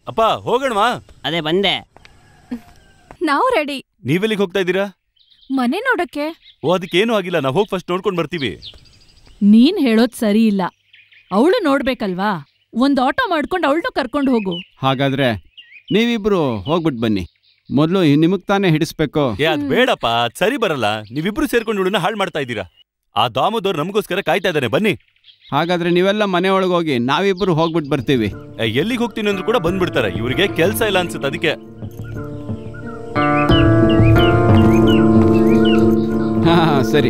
ಅಪ್ಪ ಹೋಗೋಣವಾ ಅದೇ ಬಂದೆ ನಾವು ರೆಡಿ ನೀವೆಲ್ಲಿಗೆ ಹೋಗ್ತಾ ಇದ್ದೀರಾ ಮನೆ ನೋಡಕ್ಕೆ ಓ ಅದಕ್ಕೇನು ಆಗಿಲ್ಲ ನಾವು ಹೋಗಿ ಫಸ್ಟ್ ನೋಡ್ಕೊಂಡು ಬರ್ತೀವಿ ನೀನ್ ಹೇಳೋದ್ ಸರಿ ಇಲ್ಲ ಅವಳು ನೋಡ್ಬೇಕಲ್ವಾ ಒಂದ್ ಆಟೋ ಮಾಡ್ಕೊಂಡು ಅವಳನ್ನು ಕರ್ಕೊಂಡು ಹೋಗು ಹಾಗಾದ್ರೆ ನೀವಿಬ್ರು ಹೋಗ್ಬಿಟ್ಟು ಬನ್ನಿ ಮೊದಲು ನಿಮಗ್ ತಾನೇ ಹಿಡಿಸ್ಬೇಕು ಏ ಅದ್ ಬೇಡಪ್ಪ ಅದ್ ಸರಿ ಬರಲ್ಲ ನೀವಿಬ್ರು ಸೇರ್ಕೊಂಡು ಇವಳನ್ನ ಹಾಳು ಮಾಡ್ತಾ ಇದ್ದೀರಾ ಆ ದಾಮೋದವ್ರು ನಮಗೋಸ್ಕರ ಕಾಯ್ತಾ ಇದ್ದಾನೆ ಬನ್ನಿ ಹಾಗಾದ್ರೆ ನೀವೆಲ್ಲ ಮನೆ ಒಳಗೆ ಹೋಗಿ ನಾವಿಬ್ರು ಹೋಗ್ಬಿಟ್ಟು ಬರ್ತೀವಿ ಏ, ಎಲ್ಲಿಗೆ ಹೋಗ್ತೀನಿ ಅಂದ್ರೂ ಕೂಡ ಬಂದ್ಬಿಡ್ತಾರೆ ಇವರಿಗೆ ಕೆಲಸ ಇಲ್ಲ ಅನ್ಸುತ್ತೆ ಅದಕ್ಕೆ ಹಾ ಹಾ, ಸರಿ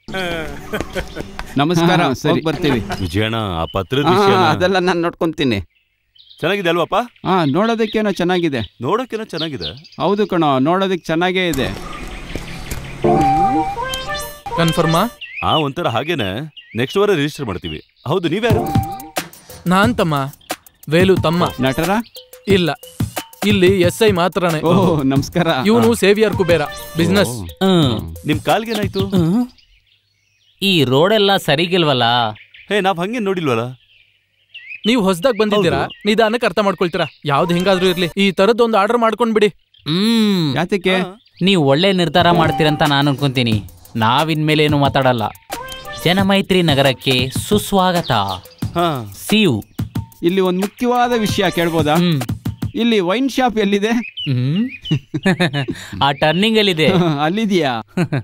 ನಮಸ್ಕಾರ ಸರಿ ಬರ್ತೀವಿ ವಿಜಯಣ್ಣ ಆ ಪತ್ರದ ಹಾ, ವಿಷಯ ಅದೆಲ್ಲ ನಾನು ನೋಡ್ಕೊಂತೀನಿ ಚೆನ್ನಾಗಿದೆ ಅಲ್ವಪ್ಪ ಹಾ ನೋಡೋದಕ್ಕೇನೋ ಚೆನ್ನಾಗಿದೆ ನೋಡೋಕೇನೋ ಚೆನ್ನಾಗಿದೆ ಹೌದು ಕಣೋ ನೋಡೋದಕ್ಕೆ ಚೆನ್ನಾಗೇ ಇದೆ ಕನ್ಫರ್ಮಾ ಆ ಒಂಥರ ಹಾಗೇನೆ ನೆಕ್ಸ್ಟ್ ವಾರ ರಿಜಿಸ್ಟರ್ ಮಾಡ್ತೀವಿ ಹೌದು ನೀವ್ಯಾರು ನಾನ್ ತಮ್ಮ ವೇಲು ತಮ್ಮ ನಟರ ಇಲ್ಲ ಇಲ್ಲಿ ಎಸ್ ಐ ಮಾತ್ರನೇ ಓಹ್ ನಮಸ್ಕಾರ ಇವನು ಸೇವಿಯರ್ ಕುಬೇರ ಬಿಸ್ನೆಸ್ ಹ್ಮ್ ನಿಮ್ ಕಾಲ್ಗೇನಾಯ್ತು ಹ್ಮ್. ಈ ರೋಡೆಲ್ಲ ಸರಿಗಿಲ್ವಲ್ಲ ಹೇ ನಾವ್ ಹಂಗೆ ನೋಡಿಲ್ವಲ್ಲ ನೀವು ಹೊಸದಾಗ್ ಬಂದಿದ್ದೀರಾ ನಿಧಾನಕ್ಕೆ ಅರ್ಥ ಮಾಡ್ಕೊಳ್ತೀರಾ ಯಾವ್ದು ಹೆಂಗಾದ್ರೂ ಇರ್ಲಿ ಈ ತರದ್ದೊಂದು ಆರ್ಡರ್ ಮಾಡ್ಕೊಂಡ್ ಬಿಡಿ ಹ್ಮ್ ಯಾತಕ್ಕೆ ನೀವು ಒಳ್ಳೆ ನಿರ್ಧಾರ ಮಾಡ್ತೀರಂತ ನಾನು ಅನ್ಕೊಂತೀನಿ ನಾವಿನ್ಮೇಲೆ ಏನು ಮಾತಾಡಲ್ಲ ಜನಮೈತ್ರಿ ನಗರಕ್ಕೆ ಸುಸ್ವಾಗತ ಹಾ ಸಿಯು ಇಲ್ಲಿ ಒಂದು ಮುಖ್ಯವಾದ ವಿಷಯ ಕೇಳ್ಬೋದಾ ಹ್ಮ್ ಇಲ್ಲಿ ವೈನ್ ಶಾಪ್ ಎಲ್ಲಿದೆ ಹ್ಮ್ ಆ ಟರ್ನಿಂಗ್ ಅಲ್ಲಿದೆ ಅಲ್ಲಿದ್ಯಾ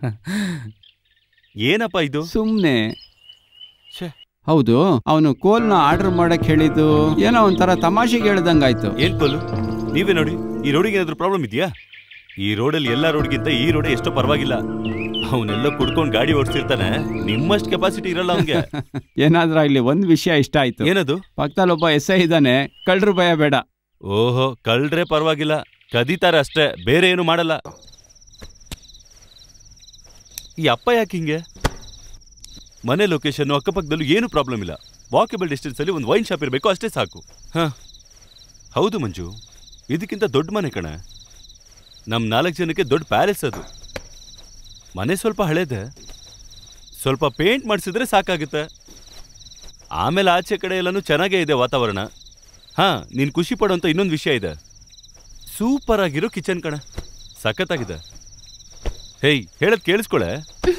ಏನಪ್ಪ ಇದು ಸುಮ್ನೆ ಛೆ. ಹೌದು ಅವನು ಕೋಲ್ನ ಆರ್ಡರ್ ಮಾಡಕ್ ಹೇಳಿದ್ದು ಏನೋ ಒಂಥರ ತಮಾಷೆಗೆ ಹೇಳ್ದಂಗಾಯ್ತು ಏನ್ ಕೋಲು ನೀವೇ ನೋಡಿ ಈ ರೋಡಿಗೆ ಏನಾದ್ರು ಪ್ರಾಬ್ಲಮ್ ಇದೆಯಾ ಈ ರೋಡಲ್ಲಿ ಎಲ್ಲ ರೋಡ್ಗಿಂತ ಈ ರೋಡೇ ಎಷ್ಟೋ ಪರವಾಗಿಲ್ಲ ಅವನೆಲ್ಲ ಕುಡ್ಕೊಂಡು ಗಾಡಿ ಓಡಿಸಿರ್ತಾನೆ ನಿಮ್ಮಷ್ಟು ಕೆಪಾಸಿಟಿ ಇರಲ್ಲ ಅವನ್ಗೆ ಏನಾದ್ರೂ ಇಲ್ಲಿ ಒಂದ್ ವಿಷಯ ಇಷ್ಟ ಆಯ್ತು ಏನದು ಪಕ್ಕದಲ್ಲಿ ಒಬ್ಬ ಎಸ್ ಐ ಇದ್ದಾನೆ ಕಳ್ರು ಭಯ ಬೇಡ ಓಹೋ ಕಳ್ರೆ ಪರವಾಗಿಲ್ಲ ಕದೀತಾರೆ ಅಷ್ಟೇ ಬೇರೆ ಏನು ಮಾಡಲ್ಲ ಈ ಅಪ್ಪ ಯಾಕೆ ಹಿಂಗೆ ಮನೆ ಲೊಕೇಶನ್ ಅಕ್ಕಪಕ್ಕದಲ್ಲೂ ಏನು ಪ್ರಾಬ್ಲಮ್ ಇಲ್ಲ ವಾಕಬಲ್ ಡಿಸ್ಟೆನ್ಸ್ ಅಲ್ಲಿ ಒಂದು ವೈನ್ ಶಾಪ್ ಇರಬೇಕು ಅಷ್ಟೇ ಸಾಕು ಹಾ ಹೌದು ಮಂಜು ಇದಕ್ಕಿಂತ ದೊಡ್ಡ ಮನೆ ಕಣ ನಮ್ಮ ನಾಲ್ಕು ಜನಕ್ಕೆ ದೊಡ್ಡ ಪ್ಯಾಲೇಸ್ ಅದು ಮನೆ ಸ್ವಲ್ಪ ಹಳೇದೆ ಸ್ವಲ್ಪ ಪೇಂಟ್ ಮಾಡಿಸಿದ್ರೆ ಸಾಕಾಗುತ್ತೆ ಆಮೇಲೆ ಆಚೆ ಕಡೆ ಎಲ್ಲನೂ ಚೆನ್ನಾಗೇ ಇದೆ ವಾತಾವರಣ ಹಾ ನೀನ್ ಖುಷಿ ಪಡುವಂತ ಇನ್ನೊಂದು ವಿಷಯ ಇದೆ ಸೂಪರ್ ಆಗಿರೋ ಕಿಚನ್ ಕಣ ಸಖತ್ತಾಗಿದೆ ಹೇಯ್ ಹೇಳದ್ ಕೇಳಿಸ್ಕೊಳೆ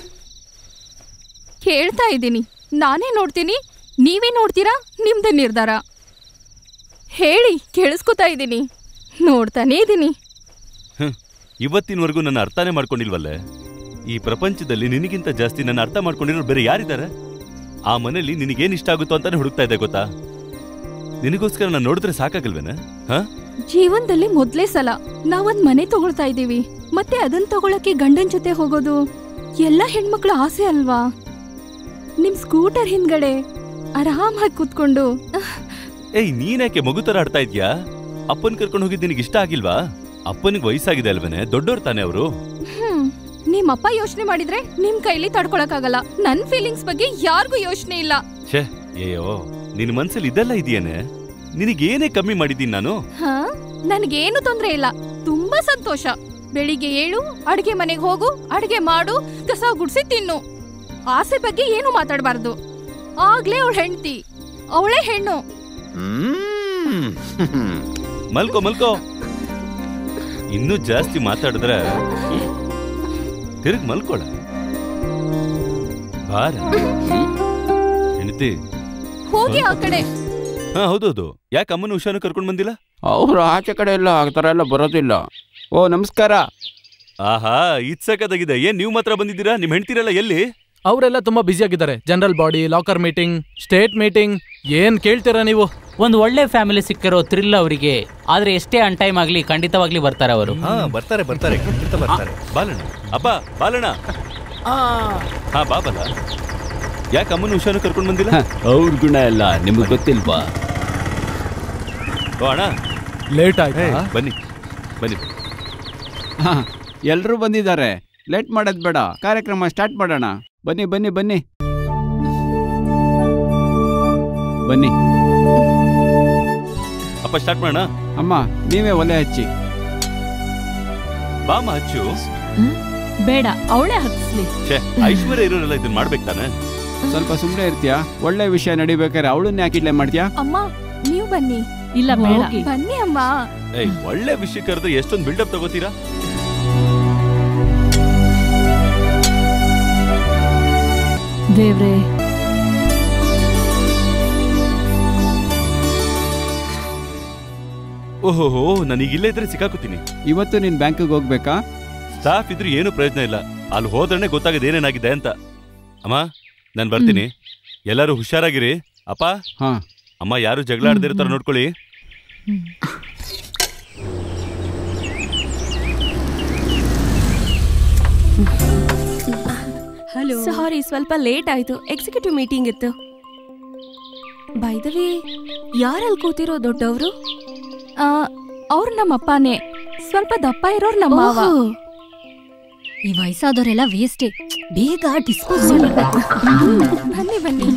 ಕೇಳ್ತಾ ಇದ್ದೀನಿ ನಾನೇ ನೋಡ್ತೀನಿ ನೀವೇ ನೋಡ್ತೀರಾ ನಿಮ್ದೇ ನಿರ್ಧಾರ ಹೇಳಿ ಕೇಳಿಸ್ಕೊತಾ ಇದ್ದೀನಿ ನೋಡ್ತಾನೇ ಇದ್ದೀನಿ ಹ್ಮ್. ಇವತ್ತಿನವರೆಗೂ ನನ್ನ ಅರ್ಥನೇ ಮಾಡ್ಕೊಂಡಿಲ್ವಲ್ಲೇ ಈ ಪ್ರಪಂಚದಲ್ಲಿ ನಿನಗಿಂತ ಜಾಸ್ತಿ ನನ್ನ ಅರ್ಥ ಮಾಡ್ಕೊಂಡಿರೋ ಬೇರೆ ಯಾರಿದ್ದಾರೆ ಆ ಮನೇಲಿ ನಿನಗೇನ್ ಇಷ್ಟ ಆಗುತ್ತೋ ಅಂತಾನೆ ಹುಡುಕ್ತಾ ಇದ್ದೆ ಗೊತ್ತಾ ನಿನಗೋಸ್ಕರ ನಾನು ನೋಡಿದ್ರೆ ಸಾಕಾಗಲ್ವೇನ ಹಾ ಜೀವನದಲ್ಲಿ ಮೊದ್ಲೇ ಸಲ ನಾವೊಂದ್ ಮನೆ ತಗೊಳ್ತಾ ಇದ್ದೀವಿ ಮತ್ತೆ ಅದನ್ ತಗೊಳಕ್ಕೆ ಗಂಡನ್ ಜೊತೆ ಹೋಗೋದು ಎಲ್ಲ ಹೆಣ್ಮಕ್ಳ ಆಸೆ ಅಲ್ವಾ ನಿಮ್ ಸ್ಕೂಟರ್ ಹಿಂದ್ಗಡೆ ಆರಾಮಾಗಿ ಕೂತ್ಕೊಂಡು ಅಹ್, ಏಯ್ ನೀನ್ಯಾಕೆ ಮಗು ತರ ಆಡ್ತಾ ಇದ್ಯಾ ಅಪ್ಪನ್ ಕರ್ಕೊಂಡು ಹೋಗಿದ್ ನಿನಗೆ ಇಷ್ಟ ಆಗಿಲ್ವಾ ಅಪ್ಪನಿಗೆ ವಯಸ್ಸಾಗಿದೆ ಅಲ್ವೇನೆ ದೊಡ್ಡೋರ್ ತಾನೆ ಅವರು ಹ್ಮ್ ನಿಮ್ಮಪ್ಪ ಯೋಚನೆ ಮಾಡಿದ್ರೆ ನಿಮ್ ಕೈಲಿ ತಡ್ಕೊಳಕ್ಕಾಗಲ್ಲ ನನ್ ಫೀಲಿಂಗ್ಸ್ ಬಗ್ಗೆ ಯಾರಿಗೂ ಯೋಚನೆ ಇಲ್ಲ ಛೇ ಅಯ್ಯೋ ನಿನ್ ಮನ್ಸಲ್ಲಿ ಇದೆಲ್ಲ ಇದೆಯೇನೆ ನಿನಗೇನೇ ಕಮ್ಮಿ ಮಾಡಿದ್ದೀನಿ ನಾನು ಹಾ ನನ್ಗೇನು ತೊಂದ್ರೆ ಇಲ್ಲ ತುಂಬಾ ಸಂತೋಷ ಬೆಳಿಗ್ಗೆ ಏಳು ಅಡ್ಗೆ ಮನೆಗೆ ಹೋಗು ಅಡ್ಗೆ ಮಾಡು ಕಸ ಗುಡ್ಸಿ ತಿನ್ನು ಆಸೆ ಬಗ್ಗೆ ಏನು ಮಾತಾಡಬಾರ್ದು ಆಗ್ಲೇ ಅವಳ ಹೆಂಡತಿ ಅವಳೇ ಹೆಣ್ಣು ಮಲ್ಕೋ ಮಲ್ಕೋ ಇನ್ನೂ ಜಾಸ್ತಿ ಮಾತಾಡಿದ್ರೆ ತಿರುಗ್ ಮಲ್ಕೋಳ ಬಾರ ಹೆಂಡತಿ ಹೋಗಿ ಆ ಕಡೆ ಹಾ ಹೌದೌದು ಯಾಕೆ ಅಮ್ಮನ ಉಷಾನು ಕರ್ಕೊಂಡು ಬಂದಿಲ್ಲ ಅವ್ರು ಆಚೆ ಕಡೆ ಎಲ್ಲ ಆ ಥರ ಎಲ್ಲ ಬರೋದಿಲ್ಲ ಓ ನಮಸ್ಕಾರ ಆಹಾ ಇದ್ ಸಖತ್ತಾಗಿದೆ ಏನ್ ನೀವು ಮಾತ್ರ ಬಂದಿದ್ದೀರಾ ನಿಮ್ ಹೆಂಡ್ತಿರಲ್ಲ ಎಲ್ಲಿ ಅವರೆಲ್ಲ ತುಂಬಾ ಬ್ಯುಸಿ ಆಗಿದ್ದಾರೆ general body locker meeting state meeting ಏನ್ ಕೇಳ್ತೀರಾ ನೀವು ಒಂದು ಒಳ್ಳೆ ಫ್ಯಾಮಿಲಿ ಸಿಕ್ಕಿರೋ ಥ್ರಿಲ್ ಅವರಿಗೆ ಆದ್ರೆ ಎಷ್ಟೇ ಅನ್ ಟೈಮ್ ಆಗ್ಲಿ ಖಂಡಿತವಾಗ್ಲಿ ಬರ್ತಾರೆ ಅವರು ಹಾ ಬರ್ತಾರೆ ಬರ್ತಾರೆ ಖಂಡಿತ ಬರ್ತಾರೆ ಬಾಲಣ್ಣ ಅಪ್ಪ ಬಾಲಣ್ಣ ಹಾ ಬಾ ಬಲ ಯಾಕೆ ಅಮ್ಮನ ಉಷಾನು ಕರ್ಕೊಂಡು ಬಂದಿಲ್ಲ ಅವ್ರ ಗುಣ ಎಲ್ಲ ನಿಮಗೆ ಗೊತ್ತಿಲ್ವಾ ಓ ಅಣ್ಣ ಲೇಟ್ ಆಯ್ತಾ ಏ, ಬನ್ನಿ ಬನ್ನಿ ಹಾ ಎಲ್ರೂ ಬಂದಿದ್ದಾರೆ ಲೇಟ್ ಮಾಡೋದ್ ಬೇಡ ಕಾರ್ಯಕ್ರಮ ಸ್ಟಾರ್ಟ್ ಮಾಡೋಣ ಬನ್ನಿ ಬನ್ನಿ ಬನ್ನಿ ಬನ್ನಿ ಅಪ್ಪ ಸ್ಟಾರ್ಟ್ ಮಾಡೋಣ ಅಮ್ಮ ನೀವೇ ಒಲೆ ಹಚ್ಚಿ ಬಾಮ ಹಚ್ಚು ಬೇಡ ಅವಳೇ ಹತ್ಸ್ಲಿ ಛೇ ಐಶ್ವರ್ಯ ಇರೋರೆಲ್ಲ ಇದನ್ನ ಮಾಡ್ಬೇಕು ತಾನೆ ಸ್ವಲ್ಪ ಸುಮ್ಮನೆ ಇರ್ತೀಯಾ ಒಳ್ಳೆ ವಿಷಯ ನಡಿಬೇಕಾದ್ರೆ ಅವಳನ್ನ ಯಾಕೆ ಇಲ್ಲೇ ಮಾಡ್ತೀಯಾ ಅಮ್ಮ ನೀವು ಬನ್ನಿ ಇಲ್ಲ ಬೇಡ ಹೋಗಿ. ಬನ್ನಿ ಅಮ್ಮ ಏಯ್ ಒಳ್ಳೆ ವಿಷಯ ಕರೆದ್ರೆ ಎಷ್ಟೊಂದು ಬಿಲ್ಡಪ್ ತಗೋತೀರಾ ದೇವ್ರೆ ಓಹೋಹೋ ನನಗೆ ಇಲ್ಲೇ ಇದ್ರೆ ಸಿಕ್ಕಾಕೋತೀನಿ ಇವತ್ತು ನೀನ್ ಬ್ಯಾಂಕಿಗೆ ಹೋಗ್ಬೇಕಾ ಸ್ಟಾಫ್ ಇದ್ರೆ ಏನು ಪ್ರಯೋಜನ ಇಲ್ಲ ಅಲ್ಲಿ ಹೋದ್ರೆ ಗೊತ್ತಾಗದೆ ಏನೇನಾಗಿದೆ ಅಂತ ಅಮ್ಮ ನಾನು ಬರ್ತೀನಿ ಎಲ್ಲರೂ ಹುಷಾರಾಗಿರಿ ಅಪ್ಪ ಹಾ ಅಮ್ಮ ಯಾರು ಜಗಳ ಆಡದೇ ಇರ್ತಾರ ನೋಡ್ಕೊಳ್ಳಿ ಹಲೋ ಸಾರಿ ಸ್ವಲ್ಪ ಲೇಟ್ ಆಯ್ತು ಎಕ್ಸಿಕ್ಯೂಟಿವ್ ಮೀಟಿಂಗ್ ಇತ್ತು ಬೈದವಿ ಯಾರಲ್ಲಿ ಕೂತಿರೋ ದೊಡ್ಡವರು ಅವ್ರು ನಮ್ಮ ಅಪ್ಪನೇ ಸ್ವಲ್ಪ ದಪ್ಪ ಇರೋರು ನಮ್ಮ ಮಾವ ಈ ವಯಸ್ಸಾದವರೆಲ್ಲ ವೇಸ್ಟೇ ಬೇಗ ಡಿಸ್ಪೋಸ್ ಮಾಡ್ಬೇಕು ಬನ್ನಿ ಬನ್ನಿ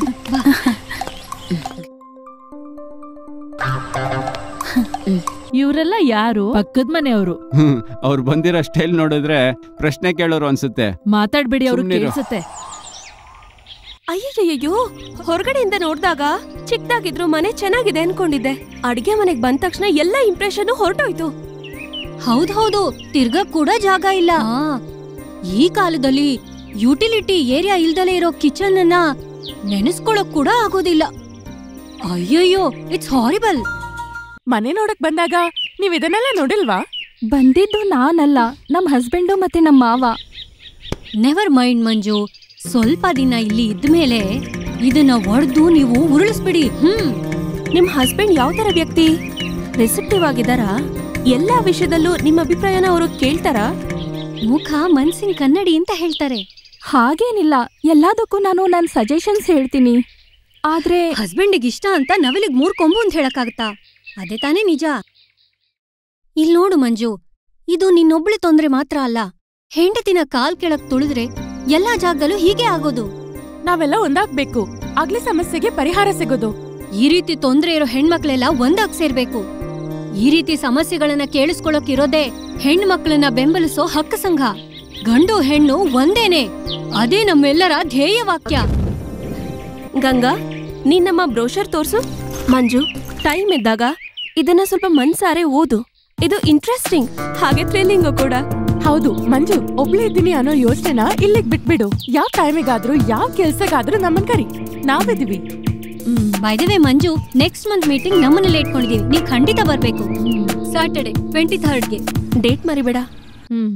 ಇವರೆಲ್ಲ ಯಾರು ಪಕ್ಕದ ಮನೆಯವರು ಹ್ಮ್ ಅವ್ರು ಬಂದಿರೋ ಸ್ಟೈಲ್ ನೋಡಿದ್ರೆ ಪ್ರಶ್ನೆ ಕೇಳೋರು ಅನ್ಸುತ್ತೆ ಮಾತಾಡ್ಬೇಡಿ ಅವ್ರು ಸುಮ್ನಿರು. ಕೇಳಿಸುತ್ತೆ ಅಯ್ಯಯ್ಯಯ್ಯೋ ಹೊರಗಡೆಯಿಂದ ನೋಡ್ದಾಗ ಚಿಕ್ಕದಾಗಿದ್ರು ಮನೆ ಚೆನ್ನಾಗಿದೆ ಅನ್ಕೊಂಡಿದ್ದೆ ಅಡಿಗೆ ಮನೆಗ್ ಬಂದ ತಕ್ಷಣ ಎಲ್ಲ ಇಂಪ್ರೆಷನ್ ಹೊರಟೋಯ್ತು ಹೌದ್ ಹೌದು ತಿರ್ಗಕ್ ಕೂಡ ಜಾಗ ಇಲ್ಲ ಈ ಕಾಲದಲ್ಲಿ ಯುಟಿಲಿಟಿ ಏರಿಯಾ ಇಲ್ದಲೇ ಇರೋ ಕಿಚನ್ ಅನ್ನ ನೆನೆಸ್ಕೊಳಕ್ ಕೂಡ ಆಗೋದಿಲ್ಲ ಅಯ್ಯಯ್ಯೋ ಇಟ್ಸ್ ಹಾರಿಬಲ್ ಮನೆ ನೋಡಕ್ ಬಂದಾಗ ನೀವ್ ಇದನ್ನೆಲ್ಲ ನೋಡಿಲ್ವಾ ಬಂದಿದ್ದು ನಾನಲ್ಲ ನಮ್ಮ ಹಸ್ಬೆಂಡು ಮತ್ತೆ ನಮ್ಮ ಮಾವ ನೆವರ್ ಮೈಂಡ್ ಮಂಜು ಸ್ವಲ್ಪ ದಿನ ಇಲ್ಲಿ ಇದ್ಮೇಲೆ ಇದನ್ನ ಒಡೆದು ನೀವು ಉರುಳಿಸ್ಬಿಡಿ ಹ್ಮ್ ನಿಮ್ ಹಸ್ಬೆಂಡ್ ಯಾವ ತರ ವ್ಯಕ್ತಿ ರಿಸೆಪ್ಟಿವ್ ಆಗಿದಾರಾ ಎಲ್ಲಾ ವಿಷಯದಲ್ಲೂ ನಿಮ್ಮ ಅಭಿಪ್ರಾಯನ ಅವರು ಕೇಳ್ತಾರಾ ಮುಖ ಮನ್ಸಿನ ಕನ್ನಡಿ ಅಂತ ಹೇಳ್ತಾರೆ ಹಾಗೇನಿಲ್ಲ ಎಲ್ಲದಕ್ಕೂ ನಾನು ನನ್ನ ಸಜೆಷನ್ಸ್ ಹೇಳ್ತೀನಿ ಆದ್ರೆ ಹಸ್ಬೆಂಡಿಗೆ ಇಷ್ಟ ಅಂತ ನವಿಲಿಗ್ ಮೂರ್ ಕೊಂಬು ಅಂತ ಹೇಳಕ್ಕಾಗತ್ತಾ ಅದೇ ತಾನೇ ನಿಜ ಇಲ್ ನೋಡು ಮಂಜು ಇದು ನಿನ್ನೊಬ್ಳೆ ತೊಂದ್ರೆ ಮಾತ್ರ ಅಲ್ಲ ಹೆಂಡತಿನ ಕಾಲ್ ಕೆಳಗ್ ತುಳಿದ್ರೆ ಎಲ್ಲಾ ಜಾಗದಲ್ಲೂ ಹೀಗೆ ಆಗೋದು ನಾವೆಲ್ಲ ಒಂದಾಗ್ಬೇಕು ಆಗ್ಲೇ ಸಮಸ್ಯೆಗೆ ಪರಿಹಾರ ಸಿಗೋದು ಈ ರೀತಿ ತೊಂದ್ರೆ ಇರೋ ಹೆಣ್ಮಕ್ಳೆಲ್ಲ ಒಂದಾಗ್ ಸೇರ್ಬೇಕು ಈ ರೀತಿ ಸಮಸ್ಯೆಗಳನ್ನ ಕೇಳಿಸ್ಕೊಳಕ್ ಇರೋದೇ ಹೆಣ್ಮಕ್ಳನ್ನ ಬೆಂಬಲಿಸೋ ಹಕ್ಕ ಸಂಘ ಗಂಡು ಹೆಣ್ಣು ಒಂದೇನೆ ಅದೇ ನಮ್ಮೆಲ್ಲರ ಧ್ಯೇಯ ವಾಕ್ಯ ಗಂಗಾ ನೀನ್ ನಮ್ಮ ಬ್ರೋಷರ್ ತೋರ್ಸು ಮಂಜು ಟೈಮ್ ಇದ್ದಾಗ ಇದನ್ನ ಸ್ವಲ್ಪ ಮನ್ಸಾರೆ ಓದು ಇದು ಇಂಟ್ರೆಸ್ಟಿಂಗ್ ಹಾಗೆ ಥ್ರಿಲ್ಲಿಂಗು ಕೂಡ ಹೌದು ಮಂಜು ಒಬ್ಳೇ ಇದ್ದೀನಿ ಅನ್ನೋ ಯೋಚನೆನ ಇಲ್ಲಿಗ್ ಬಿಟ್ಬಿಡು ಯಾವ ಟೈಮಿಗಾದ್ರೂ ಯಾವ ಕೆಲ್ಸಗಾದ್ರೂ ನಮ್ಮನ್ ಕರಿ ನಾವಿದೀವಿ by the way Manju next month meeting ನಮ್ಮನೇಲಿ ಇಟ್ಕೊಂಡಿದೀವಿ ನೀವ್ ಖಂಡಿತ ಬರ್ಬೇಕು ಸಾಟರ್ಡೆ ಟ್ವೆಂಟಿ ಥರ್ಡ್ಗೆ ಡೇಟ್ ಮರಿಬೇಡ hmm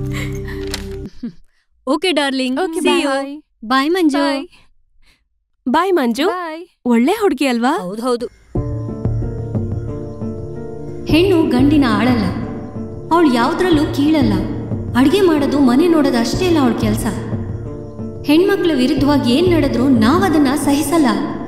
okay darling Okay, bye. Bye Manju Bye. Bye Manju bye ಒಳ್ಳೆ ಹುಡುಗಿ ಅಲ್ವಾ ಹೌದು ಹೆಣ್ಣು ಗಂಡಿನ ಆಳಲ್ಲ ಅವಳು ಯಾವ್ದ್ರಲ್ಲೂ ಕೀಳಲ್ಲ ಅಡ್ಗೆ ಮಾಡೋದು ಮನೆ ನೋಡೋದು ಅಷ್ಟೇ ಅಲ್ಲ ಅವಳ ಕೆಲಸ ಹೆಣ್ಮಕ್ಳ ವಿರುದ್ಧವಾಗಿ ಏನ್ ನಡೆದ್ರು ನಾವದನ್ನ ಸಹಿಸಲ್ಲ